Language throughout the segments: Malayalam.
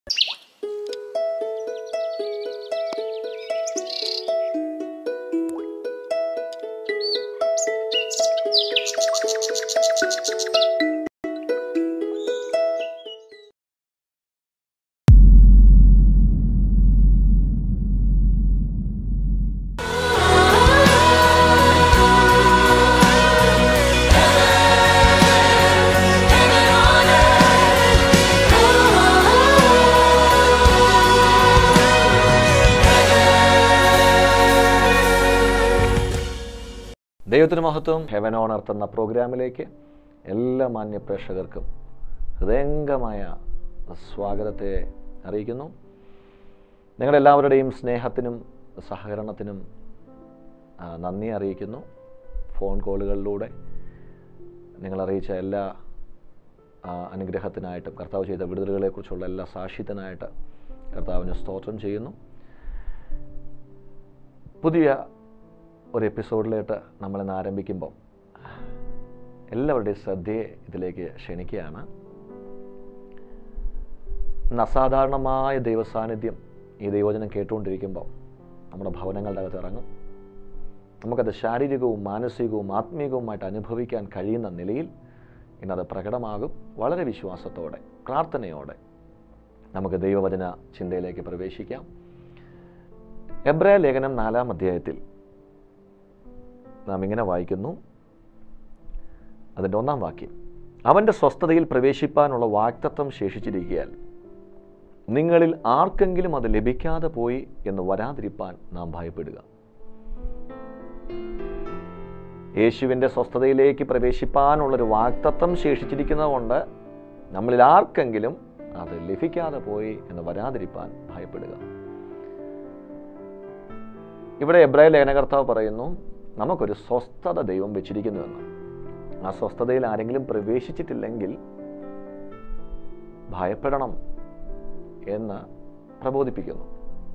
ദൈവത്തിന് മഹത്വം ഹെവൻ ഓൺ എർത്ത് എന്ന പ്രോഗ്രാമിലേക്ക് എല്ലാ മാന്യ പ്രേക്ഷകർക്കും ഹൃദയംഗമായ സ്വാഗതത്തെ അറിയിക്കുന്നു നിങ്ങളുടെ എല്ലാവരുടെയും സ്നേഹത്തിനും സഹകരണത്തിനും ആ, നന്ദി അറിയിക്കുന്നു ഫോൺ കോളുകളിലൂടെ നിങ്ങൾ അറിയിച്ച എല്ലാ ആ, അനുഗ്രഹത്തിനായിട്ടും കർത്താവ് ചെയ്ത വിടുതലുകളെക്കുറിച്ചുള്ള എല്ലാ സാക്ഷ്യത്തിനായിട്ട് കർത്താവിന് സ്തോത്രം ചെയ്യുന്നു പുതിയ ഒരു എപ്പിസോഡിലേക്ക് നമ്മളിന്ന് ആരംഭിക്കുമ്പോൾ എല്ലാവരുടെയും ശ്രദ്ധയെ ഇതിലേക്ക് ക്ഷണിക്കുകയാണ് ഇന്ന് അസാധാരണമായ ദൈവസാന്നിധ്യം ഈ ദൈവചനം കേട്ടുകൊണ്ടിരിക്കുമ്പോൾ നമ്മുടെ ഭവനങ്ങളുടെ അകത്ത് ഇറങ്ങും നമുക്കത് ശാരീരികവും മാനസികവും ആത്മീയവുമായിട്ട് അനുഭവിക്കാൻ കഴിയുന്ന നിലയിൽ ഇന്നത് പ്രകടമാകും വളരെ വിശ്വാസത്തോടെ പ്രാർത്ഥനയോടെ നമുക്ക് ദൈവവചന ചിന്തയിലേക്ക് പ്രവേശിക്കാം എബ്രായ ലേഖനം നാലാം അധ്യായത്തിൽ നാം ഇങ്ങനെ വായിക്കുന്നു അതിൻ്റെ ഒന്നാം വാക്യം അവൻ്റെ സ്വസ്ഥതയിൽ പ്രവേശിപ്പാനുള്ള വാക്തത്വം ശേഷിച്ചിരിക്കുകയാൽ നിങ്ങളിൽ ആർക്കെങ്കിലും അത് ലഭിക്കാതെ പോയി എന്ന് വരാതിരിപ്പാൻ നാം ഭയപ്പെടുക യേശുവിൻ്റെ സ്വസ്ഥതയിലേക്ക് പ്രവേശിപ്പാനുള്ളൊരു വാക്തത്വം ശേഷിച്ചിരിക്കുന്നതുകൊണ്ട് നമ്മളിൽ ആർക്കെങ്കിലും അത് ലഭിക്കാതെ പോയി എന്ന് വരാതിരിപ്പാൻ ഭയപ്പെടുക ഇവിടെ എബ്രായ ലേഖനകർത്താവ് പറയുന്നു നമുക്കൊരു സ്വസ്ഥത ദൈവം വെച്ചിരിക്കുന്നുവെന്ന് ആ സ്വസ്ഥതയിൽ ആരെങ്കിലും പ്രവേശിച്ചിട്ടില്ലെങ്കിൽ ഭയപ്പെടണം എന്ന് പ്രബോധിപ്പിക്കുന്നു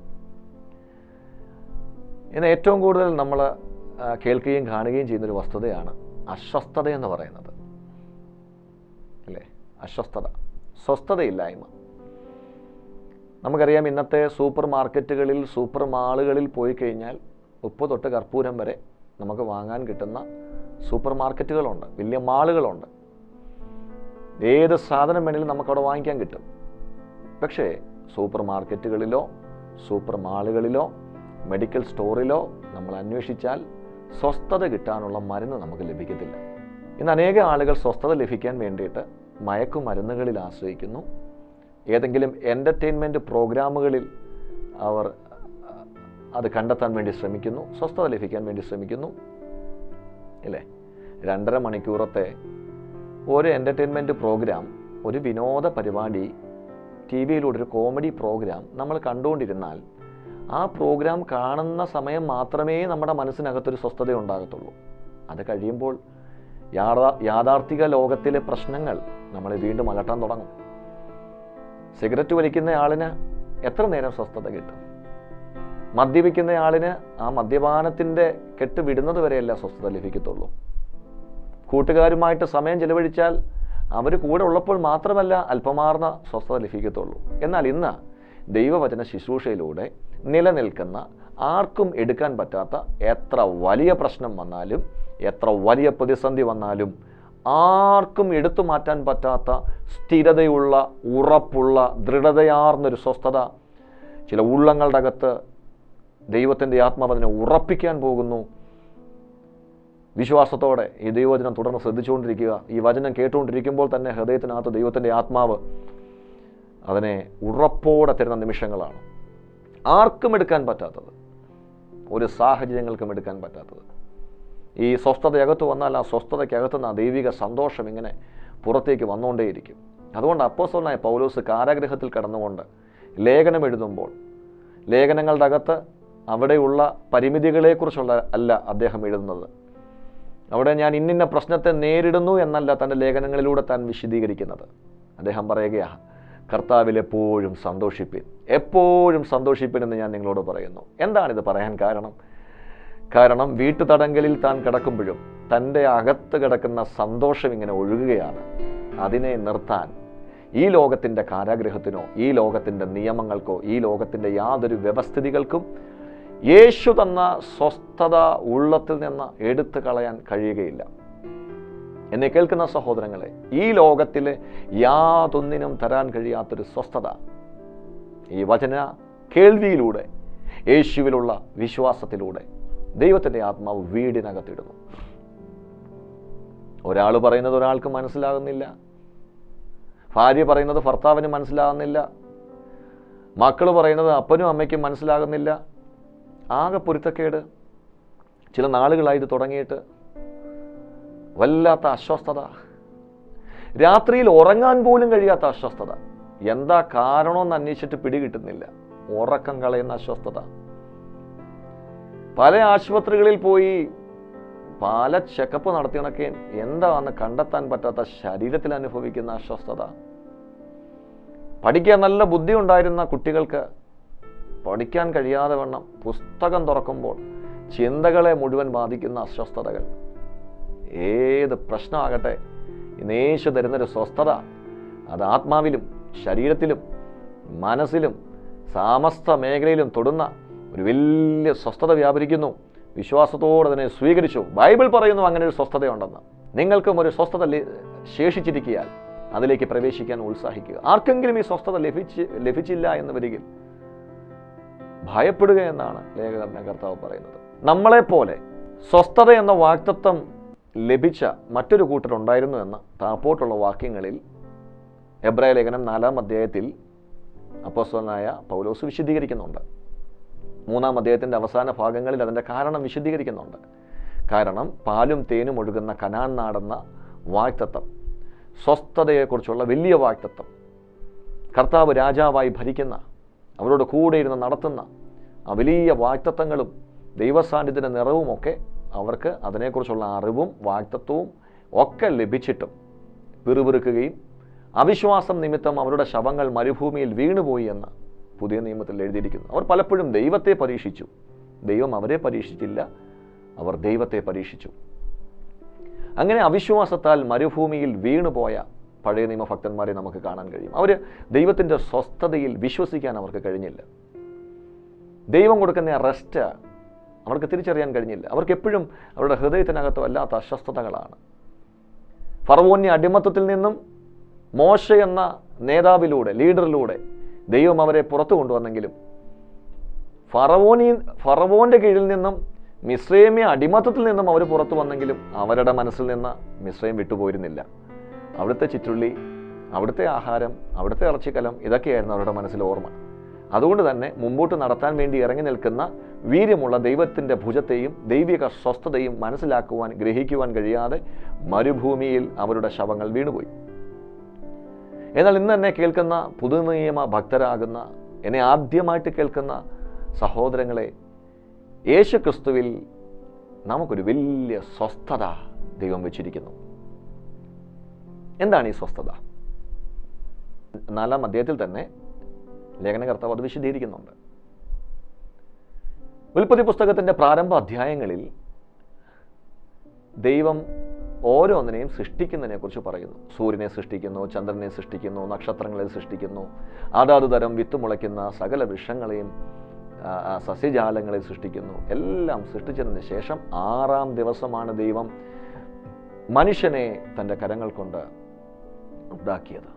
ഇന്ന് ഏറ്റവും കൂടുതൽ നമ്മൾ ആ, കേൾക്കുകയും കാണുകയും ചെയ്യുന്നൊരു വസ്തുതയാണ് അസ്വസ്ഥത എന്ന് പറയുന്നത് അല്ലേ അസ്വസ്ഥത സ്വസ്ഥതയില്ലായ്മ നമുക്കറിയാം ഇന്നത്തെ സൂപ്പർ മാർക്കറ്റുകളിൽ സൂപ്പർ മാളുകളിൽ പോയി കഴിഞ്ഞാൽ ഉപ്പ് തൊട്ട് കർപ്പൂരം വരെ നമുക്ക് വാങ്ങാൻ കിട്ടുന്ന സൂപ്പർ മാർക്കറ്റുകളുണ്ട് വലിയ മാളുകളുണ്ട് ഏത് സാധനം വേണമെങ്കിലും നമുക്കവിടെ വാങ്ങിക്കാൻ കിട്ടും പക്ഷേ സൂപ്പർ മാർക്കറ്റുകളിലോ സൂപ്പർ മാളുകളിലോ മെഡിക്കൽ സ്റ്റോറിലോ നമ്മൾ അന്വേഷിച്ചാൽ സ്വസ്ഥത കിട്ടാനുള്ള മരുന്ന് നമുക്ക് ലഭിക്കത്തില്ല ഇന്ന് അനേക ആളുകൾ സ്വസ്ഥത ലഭിക്കാൻ വേണ്ടിയിട്ട് മയക്കുമരുന്നുകളിൽ ആശ്രയിക്കുന്നു ഏതെങ്കിലും എൻ്റർടൈൻമെൻറ്റ് പ്രോഗ്രാമുകളിൽ അവർ അഹ്, അത് കണ്ടെത്താൻ വേണ്ടി ശ്രമിക്കുന്നു സ്വസ്ഥത ലഭിക്കാൻ വേണ്ടി ശ്രമിക്കുന്നു ഇല്ലേ രണ്ടര മണിക്കൂറത്തെ ഒരു എൻ്റർടൈൻമെൻറ്റ് പ്രോഗ്രാം ഒരു വിനോദ പരിപാടി ടി വിയിലൂടെ ഒരു കോമഡി പ്രോഗ്രാം നമ്മൾ കണ്ടുകൊണ്ടിരുന്നാൽ ആ പ്രോഗ്രാം കാണുന്ന സമയം മാത്രമേ നമ്മുടെ മനസ്സിനകത്തൊരു സ്വസ്ഥത ഉണ്ടാകത്തുള്ളൂ അത് കഴിയുമ്പോൾ യാഥാ യാഥാർത്ഥിക ലോകത്തിലെ പ്രശ്നങ്ങൾ നമ്മളെ വീണ്ടും അലട്ടാൻ തുടങ്ങും സിഗരറ്റ് വലിക്കുന്ന ആളിന് എത്ര നേരം സ്വസ്ഥത കിട്ടും മദ്യപിക്കുന്ന ആളിന് ആ മദ്യപാനത്തിൻ്റെ കെട്ട് വിടുന്നത് വരെയല്ല സ്വസ്ഥത ലഭിക്കത്തുള്ളൂ കൂട്ടുകാരുമായിട്ട് സമയം ചെലവഴിച്ചാൽ അവർ കൂടെ ഉള്ളപ്പോൾ മാത്രമല്ല അല്പമാർന്ന സ്വസ്ഥത ലഭിക്കത്തുള്ളൂ എന്നാൽ ഇന്ന് ദൈവവചന ശുശ്രൂഷയിലൂടെ നിലനിൽക്കുന്ന ആർക്കും എടുക്കാൻ പറ്റാത്ത എത്ര വലിയ പ്രശ്നം വന്നാലും എത്ര വലിയ പ്രതിസന്ധി വന്നാലും ആർക്കും എടുത്തു മാറ്റാൻ പറ്റാത്ത സ്ഥിരതയുള്ള ഉറപ്പുള്ള ദൃഢതയാർന്നൊരു സ്വസ്ഥത ചില ഉള്ളങ്ങളുടെ അകത്ത് ദൈവത്തിൻ്റെ ആത്മാവ് അതിനെ ഉറപ്പിക്കാൻ പോകുന്നു വിശ്വാസത്തോടെ ഈ ദൈവവചനം തുടർന്ന് ശ്രദ്ധിച്ചുകൊണ്ടിരിക്കുക ഈ വചനം കേട്ടുകൊണ്ടിരിക്കുമ്പോൾ തന്നെ ഹൃദയത്തിനകത്ത് ദൈവത്തിൻ്റെ ആത്മാവ് അതിനെ ഉറപ്പോടെ തരുന്ന നിമിഷങ്ങളാണ് ആർക്കും എടുക്കാൻ പറ്റാത്തത് ഒരു സാഹചര്യങ്ങൾക്കും എടുക്കാൻ പറ്റാത്തത് ഈ സ്വസ്ഥതയകത്ത് വന്നാൽ ആ സ്വസ്ഥതയ്ക്കകത്ത് നിന്ന് ആ ദൈവിക സന്തോഷം ഇങ്ങനെ പുറത്തേക്ക് വന്നുകൊണ്ടേയിരിക്കും അതുകൊണ്ട് അപ്പോസ്തലനായ പൗലോസ് കാരാഗ്രഹത്തിൽ കടന്നുകൊണ്ട് ലേഖനം എഴുതുമ്പോൾ ലേഖനങ്ങളുടെ അകത്ത് അവിടെയുള്ള പരിമിതികളെക്കുറിച്ചുള്ള അല്ല അദ്ദേഹം എഴുതുന്നത് അവിടെ ഞാൻ ഇന്നിന്ന പ്രശ്നത്തെ നേരിടുന്നു എന്നല്ല തൻ്റെ ലേഖനങ്ങളിലൂടെ താൻ വിശദീകരിക്കുന്നത് അദ്ദേഹം പറയുകയാ കർത്താവിൽ എപ്പോഴും സന്തോഷിപ്പിൻ എപ്പോഴും സന്തോഷിപ്പിൻ എന്ന് ഞാൻ നിങ്ങളോട് പറയുന്നു എന്താണിത് പറയാൻ കാരണം കാരണം വീട്ടുതടങ്കലിൽ താൻ കിടക്കുമ്പോഴും തൻ്റെ അകത്ത് കിടക്കുന്ന സന്തോഷം ഇങ്ങനെ ഒഴുകുകയാണ് അതിനെ നിർത്താൻ ഈ ലോകത്തിൻ്റെ കാരാഗ്രഹത്തിനോ ഈ ലോകത്തിൻ്റെ നിയമങ്ങൾക്കോ ഈ ലോകത്തിൻ്റെ യാതൊരു വ്യവസ്ഥിതികൾക്കും യേശു തന്ന സ്വസ്ഥത ഉള്ളത്തിൽ നിന്ന് എടുത്തു കളയാൻ കഴിയുകയില്ല എന്നെ കേൾക്കുന്ന സഹോദരങ്ങളെ ഈ ലോകത്തിലെ യാതൊന്നിനും തരാൻ കഴിയാത്തൊരു സ്വസ്ഥത ഈ വചന കേൾവിയിലൂടെ യേശുവിലുള്ള വിശ്വാസത്തിലൂടെ ദൈവത്തിൻ്റെ ആത്മാവ് വീടിനകത്തിടുന്നു ഒരാൾ പറയുന്നത് ഒരാൾക്ക് മനസ്സിലാകുന്നില്ല ഭാര്യ പറയുന്നത് ഭർത്താവിന് മനസ്സിലാകുന്നില്ല മക്കൾ പറയുന്നത് അപ്പനും അമ്മയ്ക്കും മനസ്സിലാകുന്നില്ല ആകെ പൊരുത്തക്കേട് ചില നാളുകളായി ഇത് തുടങ്ങിയിട്ട് വല്ലാത്ത അസ്വസ്ഥത രാത്രിയിൽ ഉറങ്ങാൻ പോലും കഴിയാത്ത അസ്വസ്ഥത എന്താ കാരണമെന്ന് അന്വേഷിച്ചിട്ട് പിടികിട്ടുന്നില്ല ഉറക്കം കളയുന്ന അസ്വസ്ഥത പല ആശുപത്രികളിൽ പോയി പല ചെക്കപ്പ് നടത്തിയണക്കെ എന്താണെന്ന് കണ്ടെത്താൻ പറ്റാത്ത ശരീരത്തിൽ അനുഭവിക്കുന്ന അസ്വസ്ഥത പഠിക്കാൻ നല്ല ബുദ്ധി ഉണ്ടായിരുന്ന കുട്ടികൾക്ക് പഠിക്കാൻ കഴിയാതെ വണ്ണം പുസ്തകം തുറക്കുമ്പോൾ ചിന്തകളെ മുഴുവൻ ബാധിക്കുന്ന അസ്വസ്ഥതകൾ ഏത് പ്രശ്നമാകട്ടെ ഇന്നേശു തരുന്നൊരു സ്വസ്ഥത അത് ആത്മാവിലും ശരീരത്തിലും മനസ്സിലും സമസ്ത മേഖലയിലും തൊടുന്ന ഒരു വലിയ സ്വസ്ഥത വ്യാപരിക്കുന്നു വിശ്വാസത്തോടെ അതിനെ സ്വീകരിച്ചു ബൈബിൾ പറയുന്നു അങ്ങനെ ഒരു സ്വസ്ഥതയുണ്ടെന്ന് നിങ്ങൾക്കും ഒരു സ്വസ്ഥത ലി- ശേഷിച്ചിരിക്കിയാൽ അതിലേക്ക് പ്രവേശിക്കാൻ ഉത്സാഹിക്കുക ആർക്കെങ്കിലും ഈ സ്വസ്ഥത ലഭിച്ച് ലഭിച്ചില്ല എന്ന് വരികിൽ ഭയപ്പെടുക എന്നാണ് ലേഖകർണ കർത്താവ് പറയുന്നത് നമ്മളെപ്പോലെ സ്വസ്ഥത എന്ന വാക്തത്വം ലഭിച്ച മറ്റൊരു കൂട്ടരുണ്ടായിരുന്നു എന്ന് താപ്പോട്ടുള്ള വാക്യങ്ങളിൽ എബ്രായ ലേഖനം നാലാം അധ്യായത്തിൽ അപ്പോസ്തലനായ പൗലോസ് വിശദീകരിക്കുന്നുണ്ട് മൂന്നാം അധ്യായത്തിൻ്റെ അവസാന ഭാഗങ്ങളിൽ അതിൻ്റെ കാരണം വിശദീകരിക്കുന്നുണ്ട് കാരണം പാലും തേനും ഒഴുകുന്ന കനാൻ നാടെന്ന വാക്തത്വം സ്വസ്ഥതയെക്കുറിച്ചുള്ള വലിയ വാക്തത്വം കർത്താവ് രാജാവായി ഭരിക്കുന്ന അവരോട് കൂടെ ഇരുന്ന് നടത്തുന്ന ആ വലിയ വാക്തത്വങ്ങളും ദൈവസാന്നിധ്യത്തിൻ്റെ നിറവുമൊക്കെ അവർക്ക് അതിനെക്കുറിച്ചുള്ള അറിവും വാക്തത്വവും ഒക്കെ ലഭിച്ചിട്ടും പിറുപിറുക്കുകയും അവിശ്വാസം നിമിത്തം അവരുടെ ശവങ്ങൾ മരുഭൂമിയിൽ വീണുപോയി എന്ന് പുതിയ നിയമത്തിൽ എഴുതിയിരിക്കുന്നു അവർ പലപ്പോഴും ദൈവത്തെ പരീക്ഷിച്ചു ദൈവം അവരെ പരീക്ഷിച്ചില്ല അവർ ദൈവത്തെ പരീക്ഷിച്ചു അങ്ങനെ അവിശ്വാസത്താൽ മരുഭൂമിയിൽ വീണുപോയ പഴയ നിയമഭക്തന്മാരെ നമുക്ക് കാണാൻ കഴിയും അവർ ദൈവത്തിൻ്റെ സ്വസ്ഥതയിൽ വിശ്വസിക്കാൻ അവർക്ക് കഴിഞ്ഞില്ല ദൈവം കൊടുക്കുന്ന റെസ്റ്റ് അവർക്ക് തിരിച്ചറിയാൻ കഴിഞ്ഞില്ല അവർക്ക് എപ്പോഴും അവരുടെ ഹൃദയത്തിനകത്ത് വല്ലാത്ത അസ്വസ്ഥതകളാണ് ഫറവോന്യ അടിമത്തത്തിൽ നിന്നും മോശ എന്ന നേതാവിലൂടെ ലീഡറിലൂടെ ദൈവം അവരെ പുറത്തു കൊണ്ടുവന്നെങ്കിലും ഫറവോനി ഫറവോന്റെ കീഴിൽ നിന്നും മിശ്രൈമ്യ അടിമത്തത്തിൽ നിന്നും അവർ പുറത്തു വന്നെങ്കിലും അവരുടെ മനസ്സിൽ നിന്ന് മിശ്രയും വിട്ടുപോയിരുന്നില്ല അവിടുത്തെ ചിറ്റുള്ളി അവിടുത്തെ ആഹാരം അവിടുത്തെ ഇറച്ചിക്കലം ഇതൊക്കെയായിരുന്നു അവരുടെ മനസ്സിൽ ഓർമ്മ അതുകൊണ്ട് തന്നെ മുമ്പോട്ട് നടത്താൻ വേണ്ടി ഇറങ്ങി നിൽക്കുന്ന വീര്യമുള്ള ദൈവത്തിൻ്റെ ഭുജത്തെയും ദൈവിക സ്വസ്ഥതയും മനസ്സിലാക്കുവാൻ ഗ്രഹിക്കുവാൻ കഴിയാതെ മരുഭൂമിയിൽ അവരുടെ ശവങ്ങൾ വീണുപോയി എന്നാൽ ഇന്ന് എന്നെ കേൾക്കുന്ന പുതുനിയമ ഭക്തരാകുന്ന എന്നെ ആദ്യമായിട്ട് കേൾക്കുന്ന സഹോദരങ്ങളെ യേശു ക്രിസ്തുവിൽ നമുക്കൊരു വലിയ സ്വസ്ഥത ദൈവം വെച്ചിരിക്കുന്നു എന്താണ് ഈ സ്വസ്ഥത നാലാം അധ്യായത്തിൽ തന്നെ ലേഖനകർത്താവ് അത് വിശദീകരിക്കുന്നുണ്ട് ഉൽപ്പത്തി പുസ്തകത്തിൻ്റെ പ്രാരംഭ അധ്യായങ്ങളിൽ ദൈവം ഓരോന്നിനെയും സൃഷ്ടിക്കുന്നതിനെ കുറിച്ച് പറയുന്നു സൂര്യനെ സൃഷ്ടിക്കുന്നു ചന്ദ്രനെ സൃഷ്ടിക്കുന്നു നക്ഷത്രങ്ങളെ സൃഷ്ടിക്കുന്നു അതാത് തരം വിത്ത് മുളയ്ക്കുന്ന സകല വൃക്ഷങ്ങളെയും ആ, ആ, സസ്യജാലങ്ങളെ സൃഷ്ടിക്കുന്നു എല്ലാം സൃഷ്ടിച്ചതിന് ശേഷം ആറാം ദിവസമാണ് ദൈവം മനുഷ്യനെ തൻ്റെ കരങ്ങൾ കൊണ്ട് ഉണ്ടാക്കിയത്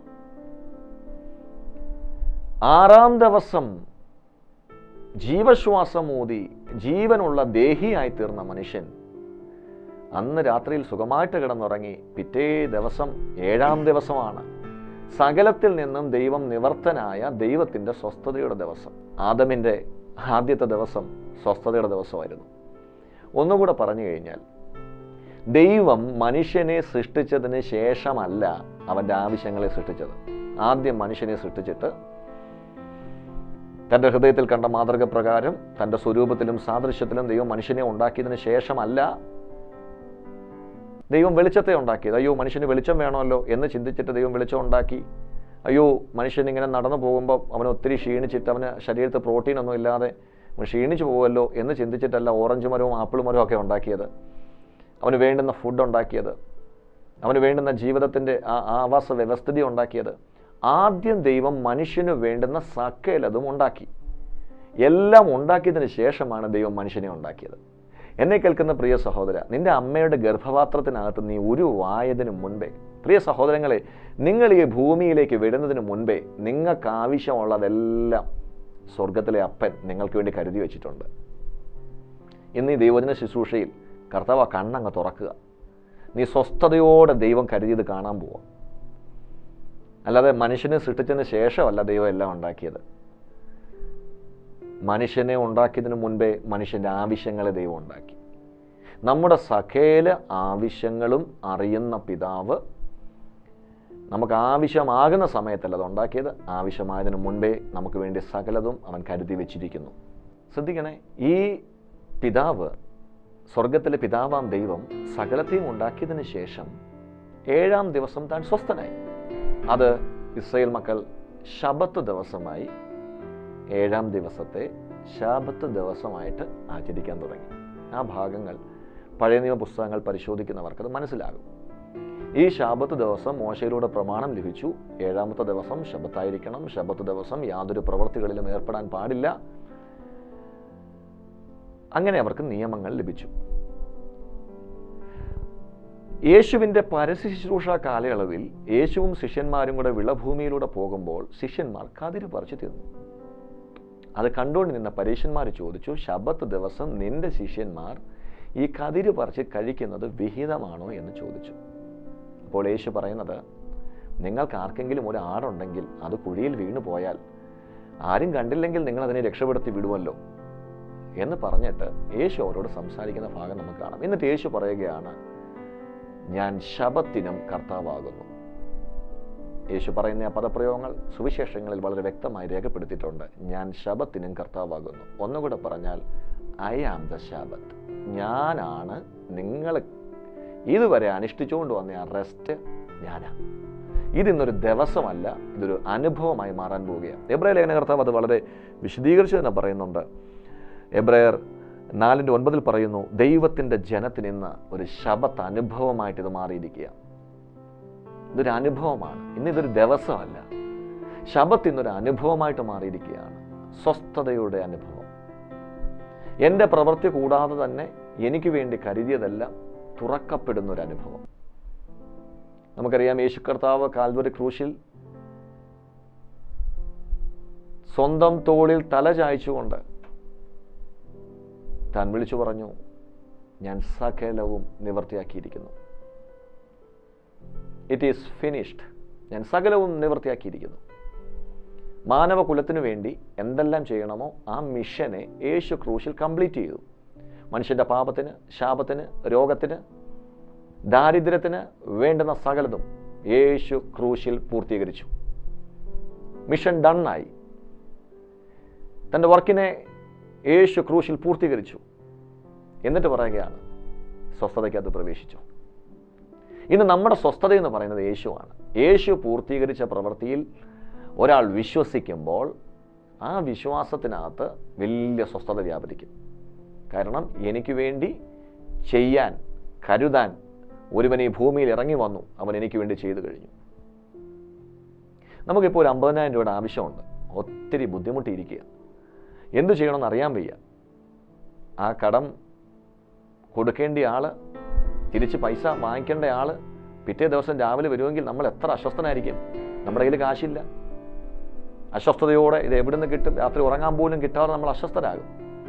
ആറാം ദിവസം ജീവശ്വാസം ഊതി ജീവനുള്ള ദേഹിയായി തീർന്ന മനുഷ്യൻ അന്ന് രാത്രിയിൽ സുഖമായിട്ട് കിടന്നുറങ്ങി പിറ്റേ ദിവസം ഏഴാം ദിവസമാണ് സകലത്തിൽ നിന്നും ദൈവം നിവർത്തനായ ദൈവത്തിൻ്റെ സ്വസ്ഥതയുടെ ദിവസം ആദമിൻ്റെ ആദ്യത്തെ ദിവസം സ്വസ്ഥതയുടെ ദിവസമായിരുന്നു ഒന്നുകൂടെ പറഞ്ഞു കഴിഞ്ഞാൽ ദൈവം മനുഷ്യനെ സൃഷ്ടിച്ചതിന് ശേഷമല്ല അവൻ്റെ ആവശ്യങ്ങളെ സൃഷ്ടിച്ചത് ആദ്യം മനുഷ്യനെ സൃഷ്ടിച്ചിട്ട് തൻ്റെ ഹൃദയത്തിൽ കണ്ട മാതൃക പ്രകാരം തൻ്റെ സ്വരൂപത്തിലും സാദൃശ്യത്തിലും ദൈവം മനുഷ്യനെ ഉണ്ടാക്കിയതിന് ശേഷമല്ല ദൈവം വെളിച്ചത്തെ ഉണ്ടാക്കിയത് അയ്യോ മനുഷ്യന് വെളിച്ചം വേണമല്ലോ എന്ന് ചിന്തിച്ചിട്ട് ദൈവം വെളിച്ചം ഉണ്ടാക്കി അയ്യോ മനുഷ്യൻ ഇങ്ങനെ നടന്നു പോകുമ്പോൾ അവന് ഒത്തിരി ക്ഷീണിച്ചിട്ട് അവന് ശരീരത്തിൽ പ്രോട്ടീൻ ഒന്നും ഇല്ലാതെ അവൻ ക്ഷീണിച്ചു പോകുമല്ലോ എന്ന് ചിന്തിച്ചിട്ടല്ല ഓറഞ്ച് മരവും ആപ്പിൾ മരവും ഒക്കെ ഉണ്ടാക്കിയത് അവന് വേണ്ടുന്ന ഫുഡ് ഉണ്ടാക്കിയത് അവന് വേണ്ടുന്ന ജീവിതത്തിൻ്റെ ആ ആവാസ വ്യവസ്ഥിതി ഉണ്ടാക്കിയത് ആദ്യം ദൈവം മനുഷ്യന് വേണ്ടുന്ന സകലതും ഉണ്ടാക്കി എല്ലാം ഉണ്ടാക്കിയതിന് ശേഷമാണ് ദൈവം മനുഷ്യനെ ഉണ്ടാക്കിയത് എന്നെ കേൾക്കുന്ന പ്രിയ സഹോദര നിന്റെ അമ്മയുടെ ഗർഭപാത്രത്തിനകത്ത് നീ ഒരു വായതിനു മുൻപേ പ്രിയ സഹോദരങ്ങളെ നിങ്ങൾ ഈ ഭൂമിയിലേക്ക് വരുന്നതിന് മുൻപേ നിങ്ങൾക്ക് ആവശ്യമുള്ളതെല്ലാം സ്വർഗത്തിലെ അപ്പൻ നിങ്ങൾക്ക് വേണ്ടി കരുതി വെച്ചിട്ടുണ്ട് ഇന്ന് ഈ ദൈവജന ശുശ്രൂഷയിൽ കർത്താവ് ആ കണ്ണങ്ങ് തുറക്കുക നീ സ്വസ്ഥതയോടെ ദൈവം കരുതിയത് കാണാൻ പോവാം അല്ലാതെ മനുഷ്യനെ സൃഷ്ടിച്ചതിന് ശേഷമല്ല ദൈവം എല്ലാം ഉണ്ടാക്കിയത് മനുഷ്യനെ ഉണ്ടാക്കിയതിന് മുൻപേ മനുഷ്യൻ്റെ ആവശ്യങ്ങളെ ദൈവം ഉണ്ടാക്കി നമ്മുടെ സകല ആവശ്യങ്ങളും അറിയുന്ന പിതാവ് നമുക്ക് ആവശ്യമാകുന്ന സമയത്തല്ല അത് ഉണ്ടാക്കിയത് ആവശ്യമായതിനു മുൻപേ നമുക്ക് വേണ്ടി സകലതും അവൻ കരുതി വെച്ചിരിക്കുന്നു ശ്രദ്ധിക്കണേ ഈ പിതാവ് സ്വർഗത്തിലെ പിതാവാം ദൈവം സകലത്തെയും ഉണ്ടാക്കിയതിന് ശേഷം ഏഴാം ദിവസം താൻ സ്വസ്ഥനായി അത് ഇസ്രയേൽ മക്കൾ ശബത്ത് ദിവസമായി ഏഴാം ദിവസത്തെ ശാബത്ത് ദിവസമായിട്ട് ആചരിക്കാൻ തുടങ്ങി ആ ഭാഗങ്ങൾ പഴയ നിയമ പുസ്തകങ്ങൾ പരിശോധിക്കുന്നവർക്ക് അത് മനസ്സിലാകും ഈ ശാബത്ത് ദിവസം മോശയിലൂടെ പ്രമാണം ലഭിച്ചു ഏഴാമത്തെ ദിവസം ശബത്തായിരിക്കണം ശബത്ത് ദിവസം യാതൊരു പ്രവൃത്തികളിലും ഏർപ്പെടാൻ പാടില്ല അങ്ങനെ അവർക്ക് നിയമങ്ങൾ ലഭിച്ചു യേശുവിൻ്റെ പരസ്യ ശുശ്രൂഷ കാലയളവിൽ യേശുവും ശിഷ്യന്മാരും കൂടെ വിളഭൂമിയിലൂടെ പോകുമ്പോൾ ശിഷ്യന്മാർ കതിര് പറിച്ചു തിന്നു അത് കണ്ടുകൊണ്ട് നിന്ന പരീക്ഷന്മാർ ചോദിച്ചു ശബത്ത് ദിവസം നിന്റെ ശിഷ്യന്മാർ ഈ കതിര് പറിച്ച് കഴിക്കുന്നത് വിഹിതമാണോ എന്ന് ചോദിച്ചു അപ്പോൾ യേശു പറയുന്നത് നിങ്ങൾക്ക് ആർക്കെങ്കിലും ഒരു ആടുണ്ടെങ്കിൽ അത് കുഴിയിൽ വീണു പോയാൽ ആരും കണ്ടില്ലെങ്കിൽ നിങ്ങൾ അതിനെ രക്ഷപ്പെടുത്തി വിടുമല്ലോ എന്ന് പറഞ്ഞിട്ട് യേശു അവരോട് സംസാരിക്കുന്ന ഭാഗം നമുക്ക് കാണാം എന്നിട്ട് യേശു പറയുകയാണ് ഞാൻ ശബത്തിനും കർത്താവാകുന്നു യേശു പറയുന്ന ആ പദപ്രയോഗങ്ങൾ സുവിശേഷങ്ങളിൽ വളരെ വ്യക്തമായി രേഖപ്പെടുത്തിയിട്ടുണ്ട് ഞാൻ ശബത്തിനും കർത്താവാകുന്നു ഒന്നുകൂടെ പറഞ്ഞാൽ ഐ ആം ദ ശബത്ത് ഞാനാണ് നിങ്ങൾ ഇതുവരെ അനുഷ്ഠിച്ചുകൊണ്ട് വന്ന ആ റെസ്റ്റ് ഞാനാ ഇതിന്നൊരു ദിവസമല്ല ഇതൊരു അനുഭവമായി മാറാൻ പോവുകയാണ് എബ്രായ ലേഖന കർത്താവ് അത് വളരെ വിശദീകരിച്ച് തന്നെ പറയുന്നുണ്ട് എബ്രായർ നാലിൻ്റെ ഒൻപതിൽ പറയുന്നു ദൈവത്തിൻ്റെ ജനത്തിന് ഇന്ന് ഒരു ശബത്ത് അനുഭവമായിട്ട് ഇത് മാറിയിരിക്കുക ഇതൊരു അനുഭവമാണ് ഇന്ന് ഇതൊരു ദിവസമല്ല ശബത്ത് ഇന്നൊരു അനുഭവമായിട്ട് മാറിയിരിക്കുകയാണ് സ്വസ്ഥതയുടെ അനുഭവം എൻ്റെ പ്രവൃത്തി കൂടാതെ തന്നെ എനിക്ക് വേണ്ടി കരുതിയതെല്ലാം തുറക്കപ്പെടുന്ന ഒരു അനുഭവം നമുക്കറിയാം യേശു കർത്താവ് കാൽവരി ക്രൂശിൽ സ്വന്തം തോളിൽ തല ചായ്ച്ചുകൊണ്ട് താൻ വിളിച്ചു പറഞ്ഞു ഞാൻ സകലവും നിവർത്തിയാക്കിയിരിക്കുന്നു ഇറ്റ് ഈസ് ഫിനിഷ്ഡ് ഞാൻ സകലവും നിവർത്തിയാക്കിയിരിക്കുന്നു മാനവകുലത്തിനു വേണ്ടി എന്തെല്ലാം ചെയ്യണമോ ആ മിഷനെ യേശു ക്രൂശിൽ കംപ്ലീറ്റ് ചെയ്തു മനുഷ്യൻ്റെ പാപത്തിന് ശാപത്തിന് രോഗത്തിന് ദാരിദ്ര്യത്തിന് വേണ്ടുന്ന സകലതും യേശു ക്രൂശിൽ പൂർത്തീകരിച്ചു മിഷൻ ഡണ്ണായി തൻ്റെ വർക്കിനെ യേശു ക്രൂശിൽ പൂർത്തീകരിച്ചു എന്നിട്ട് പറയുകയാണ് സ്വസ്ഥതയ്ക്കകത്ത് പ്രവേശിച്ചു ഇന്ന് നമ്മുടെ സ്വസ്ഥത എന്ന് പറയുന്നത് യേശുവാണ് യേശു പൂർത്തീകരിച്ച പ്രവൃത്തിയിൽ ഒരാൾ വിശ്വസിക്കുമ്പോൾ ആ വിശ്വാസത്തിനകത്ത് വലിയ സ്വസ്ഥത വ്യാപരിക്കും കാരണം എനിക്ക് വേണ്ടി ചെയ്യാൻ കരുതാൻ ഒരുവൻ ഈ ഭൂമിയിൽ ഇറങ്ങി വന്നു അവൻ എനിക്ക് വേണ്ടി ചെയ്തു കഴിഞ്ഞു നമുക്കിപ്പോൾ ഒരു അമ്പതിനായിരം രൂപയുടെ ആവശ്യമുണ്ട് ഒത്തിരി ബുദ്ധിമുട്ടിയിരിക്കുക എന്തു ചെയ്യണമെന്ന് അറിയാൻ വയ്യ ആ കടം കൊടുക്കേണ്ട ആള് തിരിച്ച് പൈസ വാങ്ങിക്കേണ്ട ആള് പിറ്റേ ദിവസം രാവിലെ വരുമെങ്കിൽ നമ്മൾ എത്ര അസ്വസ്ഥനായിരിക്കും നമ്മുടെ കയ്യിൽ കാശില്ല അസ്വസ്ഥതയോടെ ഇത് എവിടെ നിന്ന് കിട്ടും രാത്രി ഉറങ്ങാൻ പോലും കിട്ടാതെ നമ്മൾ അസ്വസ്ഥരാകും